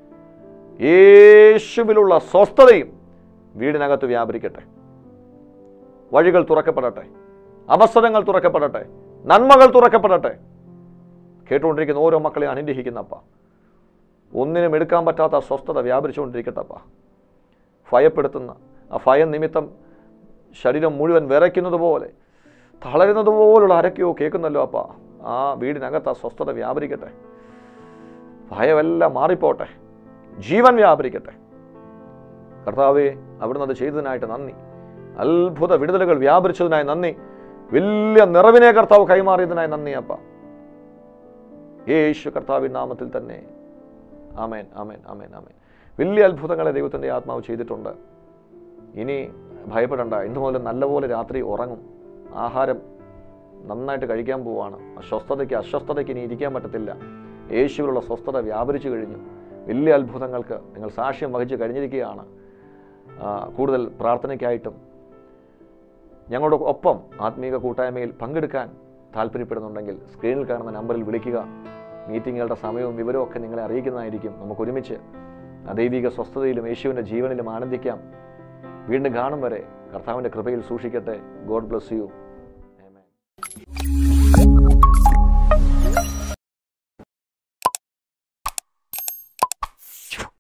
യേശുവിലുള്ള സ്വസ്ഥതയും വീടിനകത്ത് വ്യാപരിക്കട്ടെ വഴികൾ തുറക്കപ്പെടട്ടെ അവസരങ്ങൾ തുറക്കപ്പെടട്ടെ നന്മകൾ തുറക്കപ്പെടട്ടെ കേട്ടുകൊണ്ടിരിക്കുന്ന ഓരോ മക്കളെ അനുഗ്രഹിക്കുന്നപ്പ ഒന്നിനും എടുക്കാൻ പറ്റാത്ത അസ്വസ്ഥത വ്യാപരിച്ചുകൊണ്ടിരിക്കട്ടപ്പ ഭയപ്പെടുത്തുന്ന ആ ഭയം നിമിത്തം ശരീരം മുഴുവൻ വിറയ്ക്കുന്നത് പോലെ തളരുന്നത് പോലുള്ള അരക്കെയോ കേൾക്കുന്നല്ലോ അപ്പ ആ വീടിനകത്ത് ആ സ്വസ്ഥത വ്യാപരിക്കട്ടെ ഭയമെല്ലാം മാറിപ്പോട്ടെ ജീവൻ വ്യാപരിക്കട്ടെ കർത്താവെ അവിടുന്ന് അത് ചെയ്തതിനായിട്ട് നന്ദി അത്ഭുത വിടുതലുകൾ വ്യാപരിച്ചതിനായി നന്ദി വലിയ നിറവിനെ കർത്താവ് കൈമാറിയതിനായി നന്ദി അപ്പ യേശു കർത്താവിൻ നാമത്തിൽ തന്നെ ആമേൻ ആമേൻ ആമേൻ ആമേൻ വലിയ അത്ഭുതങ്ങളെ ദൈവത്തിൻ്റെ ആത്മാവ് ചെയ്തിട്ടുണ്ട് ഇനി ഭയപ്പെടണ്ട ഇന്നു മുതൽ നല്ലപോലെ രാത്രി ഉറങ്ങും ആഹാരം നന്നായിട്ട് കഴിക്കാൻ പോവാണ് അസ്വസ്ഥതയ്ക്ക് അസ്വസ്ഥതയ്ക്ക് ഇനി ഇരിക്കാൻ പറ്റത്തില്ല യേശുവിലുള്ള സ്വസ്ഥത വ്യാപരിച്ചു കഴിഞ്ഞു വലിയ അത്ഭുതങ്ങൾക്ക് നിങ്ങൾ സാക്ഷ്യം വഹിച്ച് കഴിഞ്ഞിരിക്കുകയാണ് ആ, കൂടുതൽ പ്രാർത്ഥനയ്ക്കായിട്ടും ഞങ്ങളുടെ ഒപ്പം ആത്മീക കൂട്ടായ്മയിൽ പങ്കെടുക്കാൻ താല്പര്യപ്പെടുന്നുണ്ടെങ്കിൽ സ്ക്രീനിൽ കാണുന്ന നമ്പറിൽ വിളിക്കുക മീറ്റിങ്ങുകളുടെ സമയവും വിവരവും ഒക്കെ നിങ്ങളെ അറിയിക്കുന്നതായിരിക്കും നമുക്ക് ഒരുമിച്ച് അദൈവിക സ്വസ്ഥതയിലും യേശുവിൻ്റെ ജീവനിലും ആനന്ദിക്കാം വീണ്ടും കാണും വരെ കർത്താവിൻ്റെ കൃപയിൽ സൂക്ഷിക്കട്ടെ ഗോഡ് ബ്ലസ് യു